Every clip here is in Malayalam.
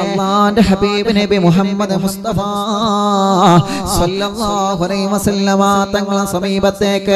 അള്ളാന്റെ ഹബീബ് നബി മുഹമ്മദ് മുസ്തഫ സല്ലല്ലാഹു അലൈഹി വസല്ലമ തങ്ങളെ സമീപത്തേക്ക്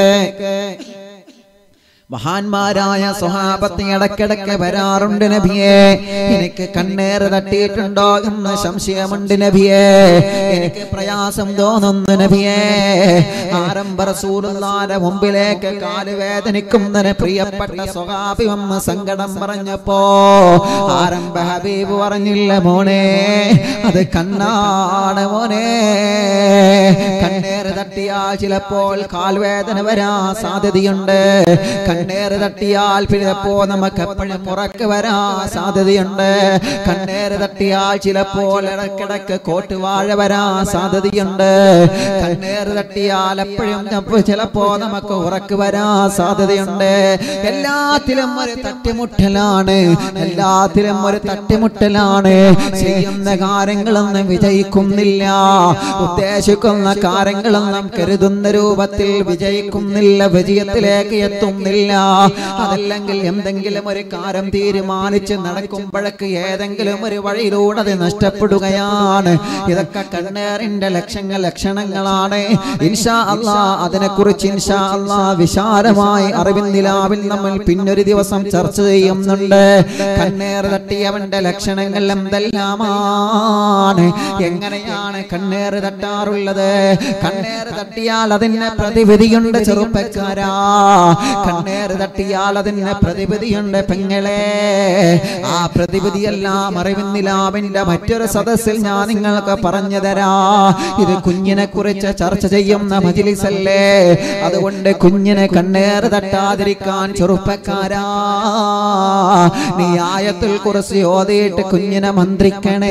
മഹാന്മാരായ സ്വഹാബത്ത് ഇടക്കിടക്ക് വരാറുണ്ട് നബിയെ എനിക്ക് കണ്ണേറ് തട്ടിയിട്ടുണ്ടോ എന്ന് സംശയമുണ്ട് നബിയെ എനിക്ക് പ്രയാസം തോന്നുന്നു നബിയെ ആരംഭ റസൂലുള്ളാന്റെ മുമ്പിലേക്ക് കാല് വേദനിക്കുന്നതിന് പ്രിയപ്പെട്ട സ്വഹാബി വന്ന് സങ്കടം പറഞ്ഞപ്പോ ആരംഭ ഹബീബ് പറഞ്ഞില്ല മോനെ അത് കണ്ണാണ് മോനെ കണ്ണേറ് തട്ടിയാൽ ചിലപ്പോൾ കാൽവേദന വരാൻ സാധ്യതയുണ്ട് കണ്ണേറ് തട്ടിയാൽ ചിലപ്പോ നമുക്ക് എപ്പോഴും ഉറക്ക് വരാൻ സാധ്യതയുണ്ട് കണ്ണേറ് തട്ടിയാൽ ചിലപ്പോൾ ഇടക്കിടക്ക് കോട്ടുവാഴ വരാൻ സാധ്യതയുണ്ട് കണ്ണേറ് തട്ടിയാൽ എപ്പോഴും ചപ്പ- ചിലപ്പോ നമുക്ക് ഉറക്ക് വരാൻ സാധ്യതയുണ്ട് എല്ലാത്തിലും ഒരു തട്ടിമുട്ടലാണ് എല്ലാത്തിലും ഒരു തട്ടിമുട്ടലാണ് ചെയ്യുന്ന കാര്യങ്ങളൊന്നും വിജയിക്കുന്നില്ല ഉദ്ദേശിക്കുന്ന കാര്യങ്ങളൊന്നും കരുതുന്ന രൂപത്തിൽ വിജയിക്കുന്നില്ല വിജയത്തിലേക്ക് എത്തുന്നില്ല അതല്ലെങ്കിൽ എന്തെങ്കിലും ഒരു കാര്യം തീരുമാനിച്ച് നടക്കുമ്പോഴേക്ക് ഏതെങ്കിലും ഒരു വഴിയിലൂടെ അത് നഷ്ടപ്പെടുകയാണ് ഇതൊക്കെ കണ്ണേറിന്റെ ലക്ഷങ്ങൾ ലക്ഷണങ്ങളാണ് ഇൻഷാ അള്ളാ അതിനെക്കുറിച്ച് ഇൻഷാ അള്ളാ വിശാലമായി അറിവിൻ നിലാവിൽ നമ്മൾ പിന്നൊരു ദിവസം ചർച്ച ചെയ്യുന്നുണ്ട് കണ്ണേർ തട്ടിയവന്റെ ലക്ഷണങ്ങൾ എന്തെല്ലാമാണ് എങ്ങനെയാണ് കണ്ണേറ് തട്ടാറുള്ളത് കണ്ണേറ് തട്ടിയാൽ അതിന് പ്രതിവിധിയുണ്ട് ചെറുപ്പക്കാരാ കണ്ണേറ് തട്ടിയാൽ അതിന് പ്രതിവിധിയുണ്ട് പെങ്ങളെ ആ പ്രതിവിധിയെല്ലാം അറിവിന്നിലാവിന്റെ മറ്റൊരു സദസ്സിൽ ഞാൻ നിങ്ങൾക്ക് പറഞ്ഞു തരാ ഇത് കുഞ്ഞിനെ കുറിച്ച് ചർച്ച ചെയ്യുന്ന മജിലിസല്ലേ അതുകൊണ്ട് കുഞ്ഞിനെ കണ്ണേറ് തട്ടാതിരിക്കാൻ ചെറുപ്പക്കാരാ നീ ആയത്തിൽ കുറിച്ച് ഓതിയിട്ട് കുഞ്ഞിനെ മന്ത്രിക്കണേ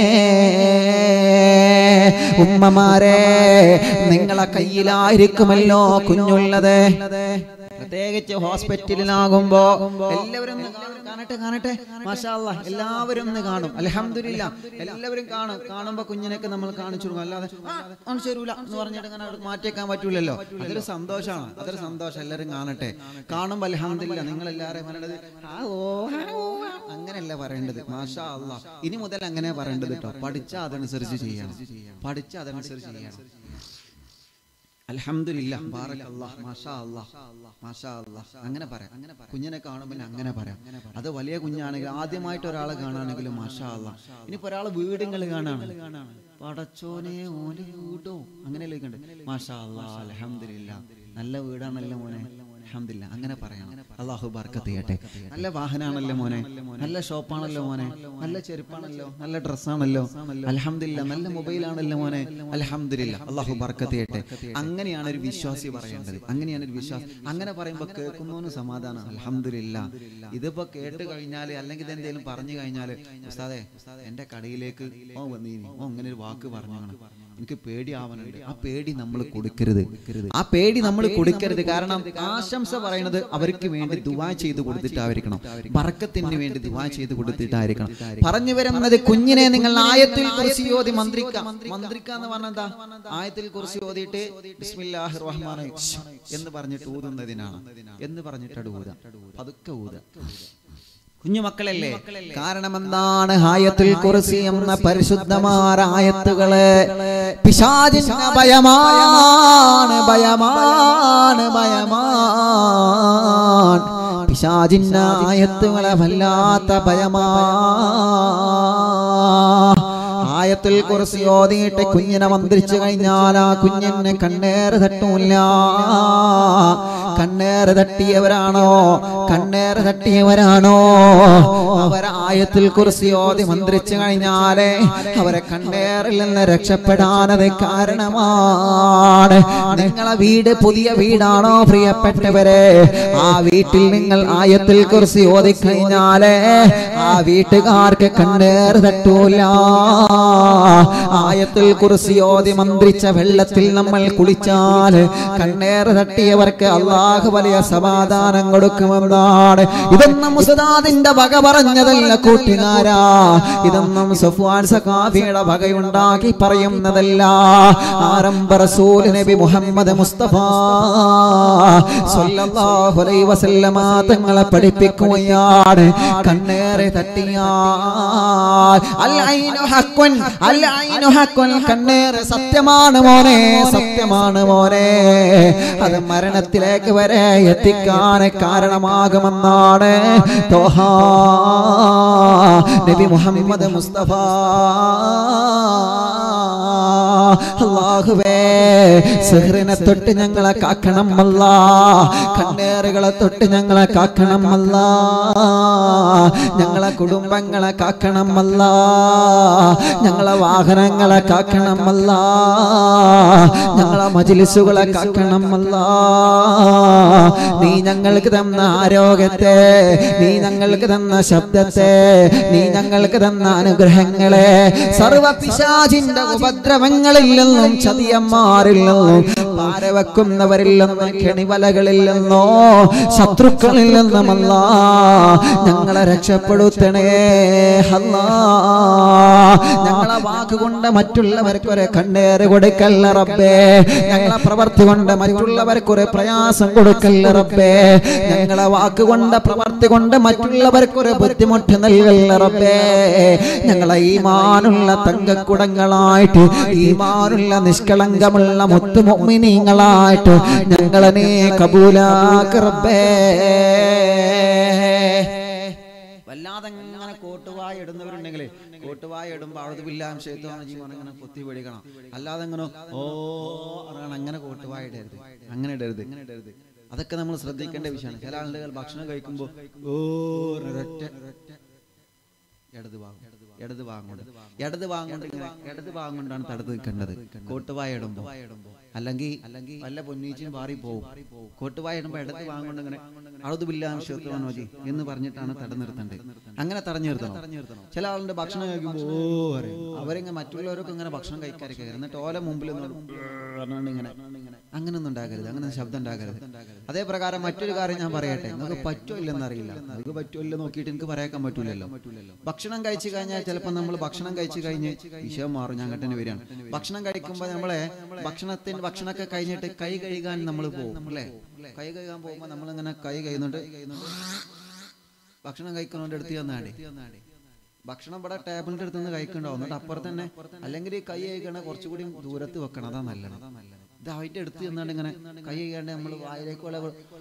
ഉമ്മമാരെ നിങ്ങളെ കയ്യിലായിരിക്കുമല്ലോ കുഞ്ഞുള്ളത് പ്രത്യേകിച്ച് ഹോസ്പിറ്റലിലാകുമ്പോ എല്ലാവരും ഒന്ന് കാണും. കാണട്ടെ കാണട്ടെ മാഷാ അല്ലാ, എല്ലാവരും ഒന്ന് കാണും അലഹമില്ല എല്ലാവരും കാണും കാണുമ്പോ കുഞ്ഞിനൊക്കെ നമ്മൾ കാണിച്ചു കൊടുക്കും അല്ലാതെ "ആ, കാണിച്ചു തരൂല എന്ന് പറഞ്ഞിട്ട് അങ്ങനെ അവിടെ മാറ്റിയേക്കാൻ പറ്റൂലല്ലോ അതൊരു സന്തോഷമാണ് അതൊരു സന്തോഷം എല്ലാവരും കാണട്ടെ കാണുമ്പോ അലഹമില്ല നിങ്ങൾ എല്ലാവരും പറയേണ്ടത് "ആ, ഓ, ആ, ഓ, ആ." അങ്ങനെയല്ല പറയേണ്ടത് മാഷാ അല്ലാ ഇനി മുതൽ അങ്ങനെ പറയേണ്ടത് കേട്ടോ പഠിച്ചാൽ അതനുസരിച്ച് ചെയ്യണം പഠിച്ചാൽ അതനുസരിച്ച് ചെയ്യണം അൽഹംദുലില്ലാ ബാറക്കല്ലാഹ് മാഷാ അല്ലാഹ് മാഷാ അല്ലാഹ് അങ്ങനെ പറയാം കുഞ്ഞിനെ കാണുമ്പോൾ അങ്ങനെ പറയാം അത് വലിയ കുഞ്ഞാണെങ്കിൽ ആദ്യമായിട്ട് ഒരാളെ കാണുകയാണെങ്കിലും മാഷാ അല്ലാഹ് ഇനിയിപ്പോ ഒരാളെ വീടുകൾ കാണാണ് പടച്ചോനെ ഓന് വീടോ അങ്ങനെയല്ലേ കണ്ട് മാഷാ അല്ലാഹ് അൽഹംദുലില്ലാ നല്ല വീടാണല്ലോ മോനെ അൽഹംദുലില്ലാ അങ്ങനെ പറയണം അള്ളാഹു ബർക്കത്ത് ചെയ്യട്ടെ നല്ല വാഹനാണല്ലോ മോനെ നല്ല ഷോപ്പാണല്ലോ മോനെ നല്ല ചെരുപ്പാണല്ലോ നല്ല ഡ്രസ്സാണല്ലോ അൽഹംദുലില്ലാ നല്ല മൊബൈലാണല്ലോ മോനെ അൽഹംദുലില്ലാ അള്ളാഹു ബർക്കത്ത് ചെയ്യട്ടെ അങ്ങനെയാണ് ഒരു വിശ്വാസി പറയേണ്ടത് അങ്ങനെയാണ് ഒരു വിശ്വാസം അങ്ങനെ പറയുമ്പോൾ കേൾക്കുന്നവന് സമാധാനം അൽഹംദുലില്ലാ ഇതിപ്പോ കേട്ട് കഴിഞ്ഞാൽ അല്ലെങ്കിൽ ഇതെന്തെങ്കിലും പറഞ്ഞു കഴിഞ്ഞാൽ ഉസ്താദേ എന്റെ കടയിലേക്ക് ഓ വന്നീനി ഓ അങ്ങനെ ഒരു വാക്ക് പറഞ്ഞു എനിക്ക് പേടിയാവാനുണ്ട് ആ പേടി നമ്മൾ കൊടുക്കരുത് ആ പേടി നമ്മൾ കൊടുക്കരുത് കാരണം ആശംസ പറയുന്നത് അവർക്ക് വേണ്ടി ദുവാ ചെയ്ത് കൊടുത്തിട്ടായിരിക്കണം ബർക്കത്തിന് വേണ്ടി ദുവാ ചെയ്ത് കൊടുത്തിട്ടായിരിക്കണം പറഞ്ഞു വരുന്നത് കുഞ്ഞിനെ നിങ്ങൾ ആയത്തിൽ കുറിച്ച് ഓതി മന്ത്രിക്കാം മന്ത്രിക്കുക എന്ന് പറഞ്ഞാൽ എന്താ ആയത്തിൽ കുറിച്ച് ഓതിയിട്ട് ബിസ്മില്ലാഹിർ റഹ്മാൻ എന്ന് പറഞ്ഞിട്ട് ഊതുന്നതിനാണ് എന്ന് പറഞ്ഞിട്ട് ഊത പതുക്കെ ഊത കുഞ്ഞുമക്കളല്ലേ കാരണം എന്താണ് ഹായത്തിൽ കുറിസി എന്ന പരിശുദ്ധമായ ആയത്തുകള് പിശാചിന് ഭയമാണ് ഭയമാണ് ഭയമാണ് പിശാചിന്റെ ആയത്തുകളെ വല്ലാത്ത ഭയമാ ആയത്തിൽ കുറിച്ച് ഓതിയിട്ട് കുഞ്ഞിനെ മന്ത്രിച്ചു കഴിഞ്ഞാൽ ആ കുഞ്ഞിന് കണ്ണേറ് തട്ടൂല കണ്ണേറ് തട്ടിയവരാണോ കണ്ണേറ് തട്ടിയവരാണോ അവർ ആയത്തിൽ കുറിച്ച് ഓതി മന്ത്രിച്ചു കഴിഞ്ഞാലേ അവരെ കണ്ണേറിൽ നിന്ന് രക്ഷപ്പെടാനത് കാരണമാണ് നിങ്ങളെ വീട് പുതിയ വീടാണോ പ്രിയപ്പെട്ടവരെ ആ വീട്ടിൽ നിങ്ങൾ ആയത്തിൽ കുറിച്ച് ഓതി കഴിഞ്ഞാലേ ആ വീട്ടുകാർക്ക് കണ്ണേറ് തട്ടൂല ആയത്തിൽ കുറിച്ച് ഓതി മന്ത്രിച്ച വെള്ളത്തിൽ നമ്മൾ കുളിച്ചാൽ കണ്ണേറ് തട്ടിയവർക്ക് അള്ളാഹു വലിയ സമാധാനം കൊടുക്കുമെന്ന് കൊടുക്കണമെന്നാണ് ഇതൊന്നും മുസദാദിന്റെ വക പറഞ്ഞതല്ല കൂട്ടുകാരാ ഇതൊന്നും സഫ്വാൻ സഖാഫിയുടെ വകയുണ്ടാക്കി പറയുന്നതല്ല ആരംഭ റസൂൽ നബി മുഹമ്മദ് മുസ്തഫ സല്ലല്ലാഹു അലൈഹി വസല്ലമ തങ്ങളെ പഠിപ്പിക്കുകയാണ് കണ്ണേറെ തട്ടിയാൽ അൽ ഐനു ഹഖ്വൻ അൽ ഐനു ഹഖ്വൻ കണ്ണേറെ സത്യമാണ് മോനെ സത്യമാണ് മോനെ അത് മരണത്തിലേക്ക് വരെ എത്തിക്കാൻ കാരണമാകുമെന്നാണ് തോഹ നബി മുഹമ്മദ് മുസ്തഫ അല്ലാഹുവേ സിഹ്റിനെ തൊട്ട് ഞങ്ങളെ കാക്കണം അല്ല കണ്ണേറുകളെ തൊട്ട് ഞങ്ങളെ കാക്കണം അല്ല ഞങ്ങളെ കുടുംബങ്ങളെ കാക്കണം അല്ല ഞങ്ങളെ വാഹനങ്ങളെ കാക്കണം അല്ല ഞങ്ങളെ മജിലിസുകളെ കാക്കണം അല്ല നീ ഞങ്ങൾക്ക് തന്ന ആരോഗ്യത്തെ നീ ഞങ്ങൾക്ക് തന്ന ശബ്ദത്തെ നീ ഞങ്ങൾക്ക് തന്ന അനുഗ്രഹങ്ങളെ സർവ പിശാചിന്റെ ഉപദ്രവങ്ങളിൽ നിന്നും ചതിയന്മാരിൽ നിന്നും പാരവെക്കുന്നവരിൽ നിന്നും കെണിവലകളിൽ നിന്നോ ശത്രുക്കളിൽ നിന്നുമല്ല ഞങ്ങളെ രക്ഷപ്പെടുത്തണേ അല്ലാ ഞങ്ങളെ വാക്കുകൊണ്ട് മറ്റുള്ളവർക്ക് ഒരു കണ്ണേറ് കൊടുക്കല്ല റബ്ബേ ഞങ്ങളെ പ്രവർത്തി കൊണ്ട് മറ്റുള്ളവർക്ക് ഒരു പ്രയാസം കൊടുക്കല്ല റബ്ബേ ഞങ്ങളെ വാക്കുകൊണ്ട് പ്രവർത്തി കൊണ്ട് മറ്റുള്ളവർക്ക് ഒരു ബുദ്ധിമുട്ട് നൽകല്ല റബ്ബേ ഞങ്ങളെ ഈമാനുള്ള തങ്കക്കുടങ്ങളായിട്ട് ഈമാനുള്ള നിഷ്കളങ്കമുള്ള മുത്തുമൊമിനീങ്ങളായിട്ട് ഞങ്ങളെ നീ കബൂലാക്ക് റബ്ബേ വല്ലാതെ അങ്ങനെ കോട്ടുവായ ഇടുന്നവരുണ്ടെങ്കിൽ കോട്ടുവായ ഇടുമ്പോൾ അവിടെ ബില്ലാം ചെയ്തോന്ന് ജീവൻ അങ്ങനെ പൊത്തി പിടിക്കണം അല്ലാതെ അങ്ങനെ ഓ അറിയണം അങ്ങനെ കോട്ടുവായ ഇടരുത് അങ്ങനെ ഇടരുത് അങ്ങനെ ഇടരുത് അതൊക്കെ നമ്മൾ ശ്രദ്ധിക്കേണ്ട വിഷയമാണ് ചില ആളുകൾ ഭക്ഷണം കഴിക്കുമ്പോൾ ഓ ഒരൊറ്റ ഇടത് ഭാഗം ഇടത് ഭാഗം കൊണ്ട് ഇടത് ഭാഗം കൊണ്ട് ഇങ്ങനെ ഇടത് ഭാഗം കൊണ്ടാണ് തടുത്ത് നിൽക്കേണ്ടത് കോട്ടുവായ ഇടുമ്പോ അല്ലെങ്കിൽ അല്ലെങ്കിൽ വല്ല പൊന്നീച്ചും പാറി പോകും കോട്ടുവായ ഇടുമ്പോ ഇടത് ഭാഗം കൊണ്ട് ഇങ്ങനെ അഴുതു ബില്ലാംശത്തോണോജി എന്ന് പറഞ്ഞിട്ടാണ് തട നിർത്തേണ്ടത് അങ്ങനെ തടഞ്ഞു നിർത്തണം ചില ആളുടെ ഭക്ഷണം കഴിക്കുമ്പോൾ ഓ പറയും അവരിങ്ങനെ മറ്റുള്ളവരൊക്കെ ഇങ്ങനെ ഭക്ഷണം കഴിക്കാറൊക്കെ എന്നിട്ട് ഓല മുമ്പിൽ നിന്ന് പറഞ്ഞുകൊണ്ട് ഇങ്ങനെ അങ്ങനൊന്നും ഉണ്ടാകരുത് അങ്ങനെ ശബ്ദം ഉണ്ടാകരുത് അതേ പ്രകാരം മറ്റൊരു കാര്യം ഞാൻ പറയട്ടെ നിങ്ങൾക്ക് പറ്റോ ഇല്ലെന്ന് അറിയില്ല നിങ്ങൾക്ക് പറ്റോ ഇല്ല നോക്കിയിട്ട് എനിക്ക് പറയാൻ പറ്റൂലല്ലോ ഭക്ഷണം കഴിച്ചു കഴിഞ്ഞാൽ ചിലപ്പോൾ നമ്മൾ ഭക്ഷണം കഴിച്ചു കഴിഞ്ഞ് വിഷയം മാറും ഞാൻ കെട്ടിന് വരികയാണ് ഭക്ഷണം കഴിക്കുമ്പോൾ നമ്മളെ ഭക്ഷണത്തിന് ഭക്ഷണമൊക്കെ കഴിഞ്ഞിട്ട് കൈ കഴുകാൻ നമ്മൾ പോകും അല്ലേ കൈ കഴുകാൻ പോകുമ്പോൾ നമ്മളിങ്ങനെ കൈ കഴിയുന്നുണ്ട് ഭക്ഷണം കഴിക്കുന്നോണ്ട് എടുത്ത് തന്നാടി ഭക്ഷണം ഇവിടെ ടേബിളിന്റെ അടുത്ത് നിന്ന് കഴിക്കണ്ടാവും എന്നിട്ട് അപ്പുറത്ത് തന്നെ അല്ലെങ്കിൽ ഈ കൈ കഴിക്കണ കുറച്ചുകൂടി ദൂരത്ത് വെക്കണം അതാ നല്ലത് ഇതായിട്ട് എടുത്ത് തന്നാണ്ട് ഇങ്ങനെ കൈ കഴിക്കാണ്ട് നമ്മൾ വായിലേക്ക് വല്ല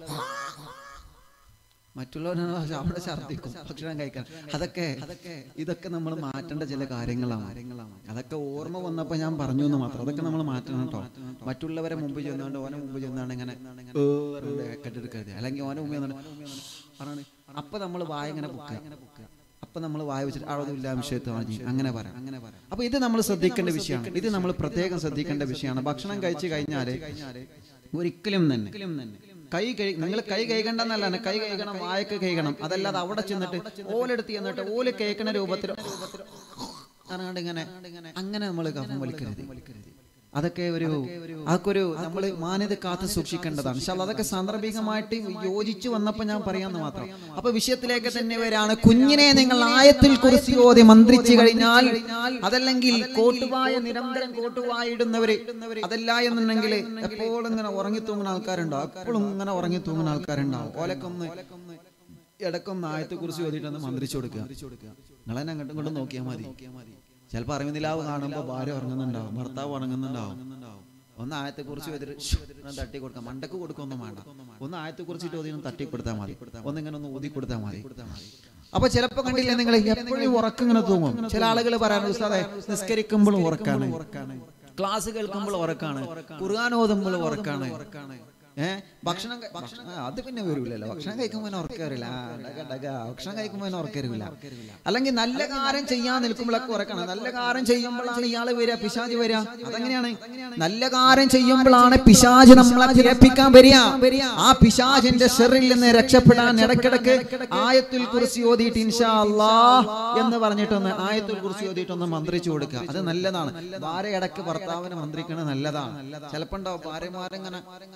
മറ്റുള്ളവരാണ് അവിടെ ഛർദ്ദിക്കും ഭക്ഷണം കഴിക്കാൻ അതൊക്കെ അതൊക്കെ ഇതൊക്കെ നമ്മൾ മാറ്റേണ്ട ചില കാര്യങ്ങളാണ് അതൊക്കെ ഓർമ്മ വന്നപ്പോൾ ഞാൻ പറഞ്ഞു എന്ന് മാത്രം അതൊക്കെ നമ്മൾ മാറ്റണം കേട്ടോ മറ്റുള്ളവരെ മുമ്പ് ചെന്നുകൊണ്ട് ഓനെ മുമ്പ് ചെന്നാണ് ഇങ്ങനെ കെട്ടെടുക്കരുത് അല്ലെങ്കിൽ ഓനെ മുമ്പ് ചെന്നുകൊണ്ട് പറഞ്ഞാണ് അപ്പൊ നമ്മൾ വായ ഇങ്ങനെ പൊക്കുക അപ്പൊ നമ്മൾ വായ വെച്ചിട്ട് അളവില്ല വിഷയത്താണ് അങ്ങനെ പറയാം അങ്ങനെ പറയാം അപ്പൊ ഇത് നമ്മൾ ശ്രദ്ധിക്കേണ്ട വിഷയമാണ് ഇത് നമ്മൾ പ്രത്യേകം ശ്രദ്ധിക്കേണ്ട വിഷയമാണ് ഭക്ഷണം കഴിച്ചു കഴിഞ്ഞാല് ഒരിക്കലും തന്നെ കൈ കഴി നിങ്ങൾ കൈ കൈകണ്ടെന്നല്ല കൈ കൈകണം വായക്ക് കൈകണം അതല്ലാതെ അവിടെ ചെന്നിട്ട് ഓലെടുത്ത് ചെന്നിട്ട് ഓല് കേൾക്കണ രൂപത്തിൽ അറിയാണ്ട് ഇങ്ങനെ അങ്ങനെ നമ്മൾ കഫം വലിക്കരുത് അതൊക്കെ ഒരു അതൊക്കെ ഒരു നമ്മൾ മാന്യത കാത്ത് സൂക്ഷിക്കേണ്ടതാണ് പക്ഷെ അതൊക്കെ സാന്ദർഭികമായിട്ട് യോജിച്ചു വന്നപ്പോൾ ഞാൻ പറയാന്ന് മാത്രം അപ്പൊ വിഷയത്തിലേക്ക് തന്നെ വരാണ് കുഞ്ഞിനെ നിങ്ങൾ ആയത്തിൽ കുറിച്ച് ഓതി മന്ത്രിച്ചു കഴിഞ്ഞാൽ അതല്ലെങ്കിൽ കോട്ടുവായ നിരന്തരം കോട്ടുവായ ഇടുന്നവര് അതല്ല എന്നുണ്ടെങ്കിൽ എപ്പോഴും ഇങ്ങനെ ഉറങ്ങി തൂങ്ങുന്ന ആൾക്കാരുണ്ടാവും എപ്പോഴും ഇങ്ങനെ ഉറങ്ങി തൂങ്ങുന്ന ആൾക്കാരുണ്ടാവും ഓലക്കൊന്ന് ഇടക്കൊന്ന് ആയത്തെ കുറിച്ച് ഓതിയിട്ടൊന്ന് മന്ത്രിച്ചു കൊടുക്കുക നിങ്ങൾ തന്നെ അങ്ങോട്ടും ഇങ്ങോട്ടും നോക്കിയാൽ മതി ചിലപ്പോൾ അറിവിനിലാവ് കാണുമ്പോൾ ഭാര്യ ഉറങ്ങുന്നുണ്ടാവും ഭർത്താവ് ഉറങ്ങുന്നുണ്ടാവും ഒന്ന് ആയത്തെ കുറിച്ച് തട്ടി കൊടുക്കാം മണ്ടക്ക് കൊടുക്കൊന്നും വേണ്ട ഒന്ന് ആയത്തെ കുറിച്ചിട്ട് ഒന്നും തട്ടി കൊടുത്താൽ മതി ഒന്ന് ഇങ്ങനെ ഒന്ന് ഊതി കൊടുത്താൽ മതി അപ്പൊ ചിലപ്പോ കണ്ടില്ലേ നിങ്ങൾ എപ്പോഴും ഉറക്കം ഇങ്ങനെ തൂങ്ങും ചില ആളുകൾ പറയാൻ ഉസ്താദെ നിസ്കരിക്കുമ്പോൾ ഉറക്കാണ് ക്ലാസ് കേൾക്കുമ്പോൾ ഉറക്കാണ് ഖുർആൻ ഓതുമ്പോൾ ഉറക്കാണ് ഏഹ് ഭക്ഷണം കഴി- ഭക്ഷണം ആ, അത് പിന്നെ വരൂലല്ലോ ഭക്ഷണം കഴിക്കുമ്പോൾ ഉറക്കം വരില്ല ആ, ഡക, ഡക. ഭക്ഷണം കഴിക്കുമ്പോൾ ഉറക്കം വരില്ല അല്ലെങ്കിൽ നല്ല കാര്യം ചെയ്യാൻ നിൽക്കുമ്പോഴൊക്കെ ഉറക്കണം നല്ല കാര്യം ചെയ്യുമ്പോഴാണ് ഇയാള് വരിക പിശാജ് വരിക അതെങ്ങനെയാണ് നല്ല കാര്യം ചെയ്യുമ്പോഴാണ് പിശാജ് നമ്മളെ കേൾപ്പിക്കാൻ വരിക ആ പിശാജിന്റെ ഷെറിൽ നിന്ന് രക്ഷപ്പെടാൻ ഇടക്കിടക്ക് ആയത്തുൽ കുറിച്ച് ഓതിയിട്ട് ഇൻഷാ അല്ലാ എന്ന് പറഞ്ഞിട്ടൊന്ന് ആയത്തുൽ കുറിച്ച് ഓതിയിട്ടൊന്ന് മന്ത്രിച്ചു കൊടുക്കുക അത് നല്ലതാണ് ഭാര്യ ഇടക്ക് ഭർത്താവിനെ മന്ത്രിക്കണത് നല്ലതാണ് ചിലപ്പോ ഉണ്ടാവും ഭാര്യമാരെങ്ങനെ ബാറ്റിസ്മാൻ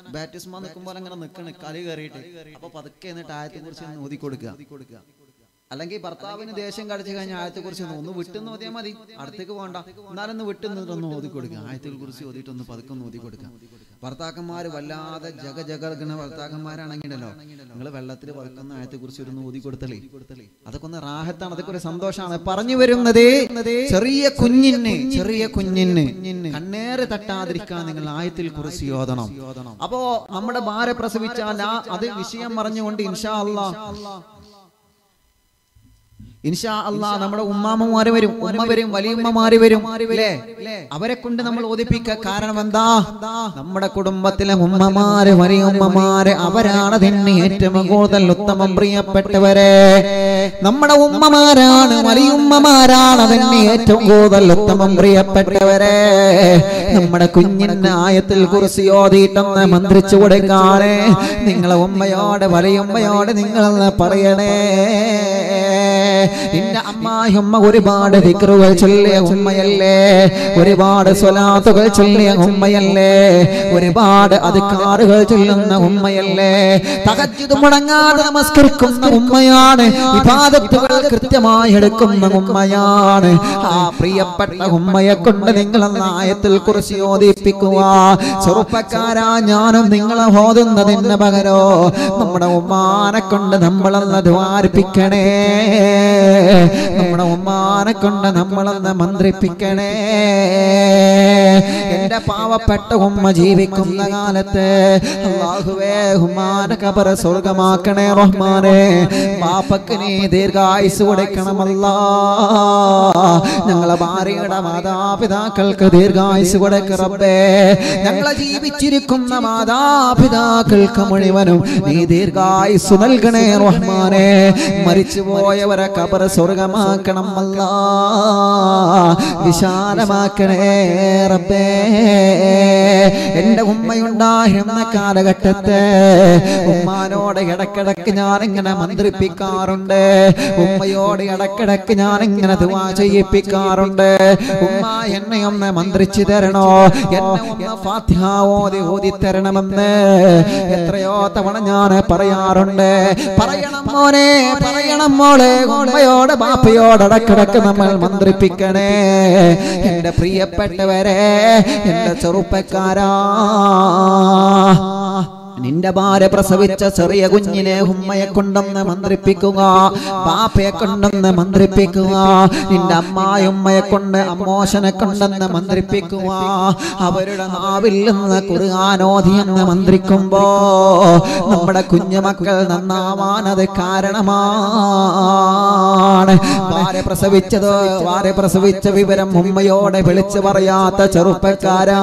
ബാറ്റിസ്മ നിൽക്കുമ്പോൾ അങ്ങനെ നിൽക്കണ് കലി കയറിയിട്ട് അപ്പൊ പതുക്കെ എന്നിട്ട് ആയത്തെ കുറിച്ച് ഒന്ന് ഓതി കൊടുക്കുക അല്ലെങ്കിൽ ഭർത്താവിന് ദേഷ്യം കടിച്ചു കഴിഞ്ഞാൽ ആയത്തെ കുറിച്ച് ഒന്ന് വിട്ടുന്ന് ഓതിയാൽ മതി അടുത്തേക്ക് പോകണ്ട എന്നാലൊന്ന് വിട്ടുന്നിട്ടൊന്ന് ഓതി കൊടുക്കുക ആയത്തെ കുറിച്ച് ഓതിയിട്ടൊന്ന് പതുക്കെ ഒന്ന് ഓതി കൊടുക്കുക ഭർത്താക്കന്മാർ വല്ലാതെ ജഗ ജഗ ഭർത്താക്കന്മാരാണെങ്കിലല്ലോ നിങ്ങൾ വെള്ളത്തിൽ പതുക്കുന്ന ആയത്തെ കുറിച്ച് ഒരു ഓതി കൊടുത്തലേ അതൊക്കെ ഒന്ന് റാഹത്താണ് അതൊക്കെ ഒരു സന്തോഷമാണ് പറഞ്ഞു വരുന്നത് ചെറിയ കുഞ്ഞിന് ചെറിയ കുഞ്ഞിന് കണ്ണേറ് തട്ടാതിരിക്കാൻ നിങ്ങൾ ആയത്തിൽ കുറിച്ച് ഓതണം അപ്പോ നമ്മുടെ ഭാര്യ പ്രസവിച്ചാൽ ആ അത് വിഷയം പറഞ്ഞുകൊണ്ട് ഇൻഷാ അല്ലാ ഇൻഷാ അല്ലാ നമ്മുടെ ഉമ്മാമ്മമാര് വരും ഉമ്മ വരും വലിയമ്മമാര് വരും ല്ലേ? അവരെ കൊണ്ട് നമ്മൾ ഓദിപ്പിക്ക കാരണം എന്താ നമ്മുടെ കുടുംബത്തിലെ ഉമ്മമാര് വലിയുമ്മമാര് അവരാണ് തന്നെ ഏറ്റവും കൂടുതൽ ഉത്തമം പ്രിയപ്പെട്ടവരെ നമ്മുടെ ഉമ്മമാരാണ് വലിയുമ്മമാരാണ് തന്നെ ഏറ്റവും കൂടുതൽ ഉത്തമം പ്രിയപ്പെട്ടവരെ നമ്മുടെ കുഞ്ഞിന്റെ ആയത്തിൽ കുറിച്ച് ഓതിയിട്ടൊന്ന് മന്ത്രിച്ചു കൊടുക്കാനേ നിങ്ങളെ ഉമ്മയോട് വലിയുമ്മയോട് നിങ്ങളെന്ന് പറയണേ നിന്റെ അമ്മായിയമ്മ ഒരുപാട് ദിക്റുകൾ ചൊല്ലിയ ഉമ്മയല്ലേ ഒരുപാട് സ്വലാത്തുകൾ ചൊല്ലിയ ഉമ്മയല്ലേ ഒരുപാട് അധികാറുകൾ ചൊല്ലുന്ന ഉമ്മയല്ലേ തകച്ചിത് മുടങ്ങാതെ നമസ്കരിക്കുന്ന ഉമ്മയാണ് വിവാദത്തുകൾ കൃത്യമായി എടുക്കുന്ന ഉമ്മയാണ് ആ പ്രിയപ്പെട്ട ഉമ്മയെ കൊണ്ട് നിങ്ങൾ ആയത്തിൽ കുറിച്ച് യോജിപ്പിക്കുക ചെറുപ്പക്കാരാ ഞാനും നിങ്ങളെ ഓതുന്നതിന് പകരോ നമ്മുടെ ഉമ്മാനെ കൊണ്ട് നമ്മളെന്ന് ദ്വാരിപ്പിക്കണേ നമ്മുടെ ഉമ്മാനെ കൊണ്ട് നമ്മളെന്ന് മന്ത്രിപ്പിക്കണേ എന്റെ പാവപ്പെട്ട ഉമ്മ ജീവിക്കുന്ന കാലത്ത് അള്ളാഹുവേ ഉമ്മാനെ കബറ സ്വർഗമാക്കണേ റഹ്മാനെ പാപ്പക്ക് നീ ദീർഘായുസ് കൊടുക്കണമല്ല ഞങ്ങളെ ഭാര്യയുടെ മാതാപിതാക്കൾക്ക് ദീർഘായുസ് കൊടുക്ക റബ്ബേ ഞങ്ങളെ ജീവിച്ചിരിക്കുന്ന മാതാപിതാക്കൾക്ക് മുഴുവനും നീ ദീർഘായുസ് നൽകണേ റഹ്മാനെ മരിച്ചുപോയവരെ കബർ സ്വർഗമാക്കണം അല്ല വിശാലമാക്കണേ റബ്ബേ എന്റെ ഉമ്മയുണ്ടായിരുന്ന കാലഘട്ടത്തെ ഉമ്മാനോട് ഇടക്കിടക്ക് ഞാൻ ഇങ്ങനെ മന്ത്രിപ്പിക്കാറുണ്ട് ഉമ്മയോട് ഇടക്കിടക്ക് ഞാൻ ഇങ്ങനെ ദുവാ ചെയ്യിപ്പിക്കാറുണ്ട് ഉമ്മ എന്നെ ഒന്ന് മന്ത്രിച്ചു തരണോ എന്നെ ഒന്ന് ഫാത്തിഹ ഓതി ഓതി തരണമെന്ന് എത്രയോ തവണ ഞാൻ പറയാറുണ്ട് പറയണം മോനെ പറയണം മോളെ ഉമ്മയോട് ബാപ്പയോട് ഇടക്കിടക്ക് നമ്മൾ മന്ത്രിപ്പിക്കണേ എന്റെ പ്രിയപ്പെട്ടവരെ എന്റെ ചെറുപ്പക്കാരാ നിന്റെ ഭാര്യ പ്രസവിച്ച ചെറിയ കുഞ്ഞിനെ ഉമ്മയെ കൊണ്ടൊന്ന് മന്ത്രിപ്പിക്കുക പാപ്പയെ കൊണ്ടൊന്ന് മന്ത്രിപ്പിക്കുക നിന്റെ അമ്മായുമ്മയെ കൊണ്ട് അമ്മോശനെ കൊണ്ടെന്ന് മന്ത്രിപ്പിക്കുക അവരുടെ നാവിൽ നിന്ന് കുറുകാനോധി എന്ന് മന്ത്രിക്കുമ്പോ നമ്മുടെ കുഞ്ഞുമക്കൾ നന്നാവാനത് കാരണമാണ് ഭാര്യ പ്രസവിച്ചത് ഭാര്യ പ്രസവിച്ച വിവരം ഉമ്മയോടെ വിളിച്ചു പറയാത്ത ചെറുപ്പക്കാരാ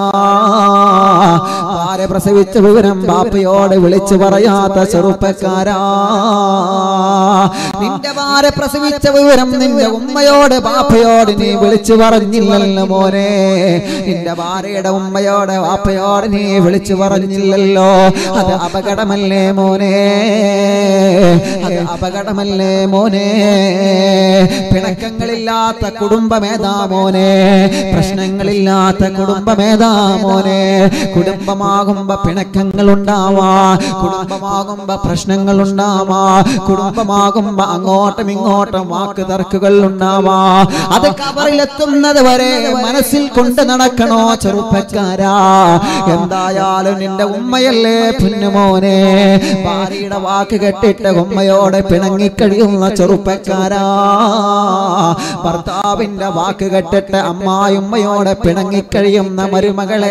ഭാര്യ പ്രസവിച്ച വിവരം ബാപ്പയോട് വിളിച്ചു പറയാത്ത ചെറുപ്പക്കാരാ നിന്റെ ഭാര്യ പ്രസവിച്ച വിവരം നിന്റെ ഉമ്മയോട് ബാപ്പയോട് നീ വിളിച്ചു പറഞ്ഞില്ലല്ലോ മോനെ നിന്റെ ഭാര്യയുടെ ഉമ്മയോട് ബാപ്പയോട് നീ വിളിച്ചു പറഞ്ഞില്ലല്ലോ അത് അപകടമല്ലേ മോനെ അത് അപകടമല്ലേ മോനെ പിണക്കങ്ങളില്ലാത്ത കുടുംബമേതാ മോനെ പ്രശ്നങ്ങളില്ലാത്ത കുടുംബമേതാ മോനെ കുടുംബമാകുമ്പോ പിണക്കങ്ങൾ ഉണ്ടാവാ കുടുംബമാകുമ്പോ പ്രശ്നങ്ങൾ ഉണ്ടാവാ കുടുംബമാകുമ്പോ അങ്ങോട്ടും ഇങ്ങോട്ടും വാക്ക് തർക്കുകൾ ഉണ്ടാവാ അത് കവറിലെത്തുന്നത് വരെ മനസ്സിൽ കൊണ്ട് നടക്കണോ ചെറുപ്പക്കാരാ എന്തായാലും നിന്റെ ഉമ്മയല്ലേ പിന്നുമോനെ ഭാര്യയുടെ വാക്ക് കെട്ടിട്ട് ഉമ്മയോടെ പിണങ്ങിക്കഴിയുന്ന ചെറുപ്പക്കാരാ ഭർത്താവിന്റെ വാക്ക് കെട്ടിട്ട് അമ്മായുമ്മയോടെ പിണങ്ങിക്കഴിയുന്ന മരുമകളെ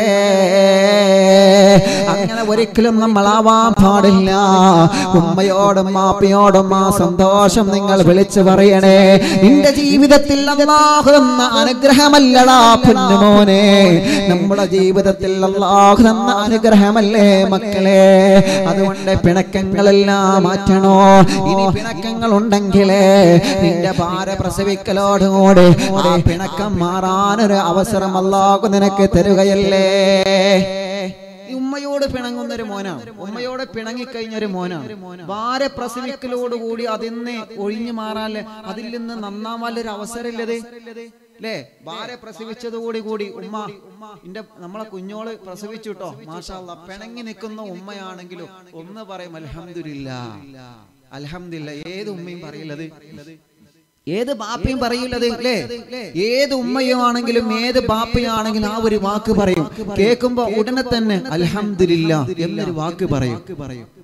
അങ്ങനെ ഒരിക്കലും നമ്മൾ ആവാൻ പാടില്ല ഉമ്മയോടും മാപ്പിയോടും ആ സന്തോഷം നിങ്ങൾ വിളിച്ചു പറയണേ നിന്റെ ജീവിതത്തിൽ അള്ളാഹു എന്ന അനുഗ്രഹമല്ലടാ പൊന്നുമോനെ നമ്മുടെ ജീവിതത്തിൽ അള്ളാഹു എന്ന അനുഗ്രഹമല്ലേ മക്കളെ അതുകൊണ്ട് പിണക്കങ്ങളെല്ലാം മാറ്റണോ ഇനി പിണക്കങ്ങൾ ഉണ്ടെങ്കിലേ നിന്റെ ഭാര പ്രസവിക്കലോടുകൂടി ആ പിണക്കം മാറാനൊരു അവസരം അള്ളാഹു നിനക്ക് തരുകയല്ലേ ഈ ഉമ്മയോട് പിണങ്ങുന്ന ഒരു മോനാണ് ഉമ്മയോട് പിണങ്ങിക്കഴിഞ്ഞ ഒരു മോനാണ് ഭാര പ്രസവിക്കലോടുകൂടി അതിന്ന് ഒഴിഞ്ഞു മാറാല്ലേ അതിൽ നിന്ന് നന്നാവാനൊരു അവസരമില്ലത് അല്ലേ ഭാര്യ പ്രസവിച്ചതോടി കൂടി ഉമ്മ എന്റെ നമ്മളെ കുഞ്ഞോള് പ്രസവിച്ചു കേട്ടോ മാഷാല്ല പിണങ്ങി നിൽക്കുന്ന ഉമ്മയാണെങ്കിലും ഒന്ന് പറയും അൽഹംദുലില്ല അൽഹംദില്ല ഏത് ഉമ്മയും പറയില്ലത് ഏത് ബാപ്പയും പറയില്ലത് അല്ലേ ഏത് ഉമ്മയുമാണെങ്കിലും ഏത് ബാപ്പയാണെങ്കിലും ആ ഒരു വാക്ക് പറയും കേൾക്കുമ്പോ ഉടനെ തന്നെ അൽഹംദുലില്ല എന്നൊരു വാക്ക് പറയും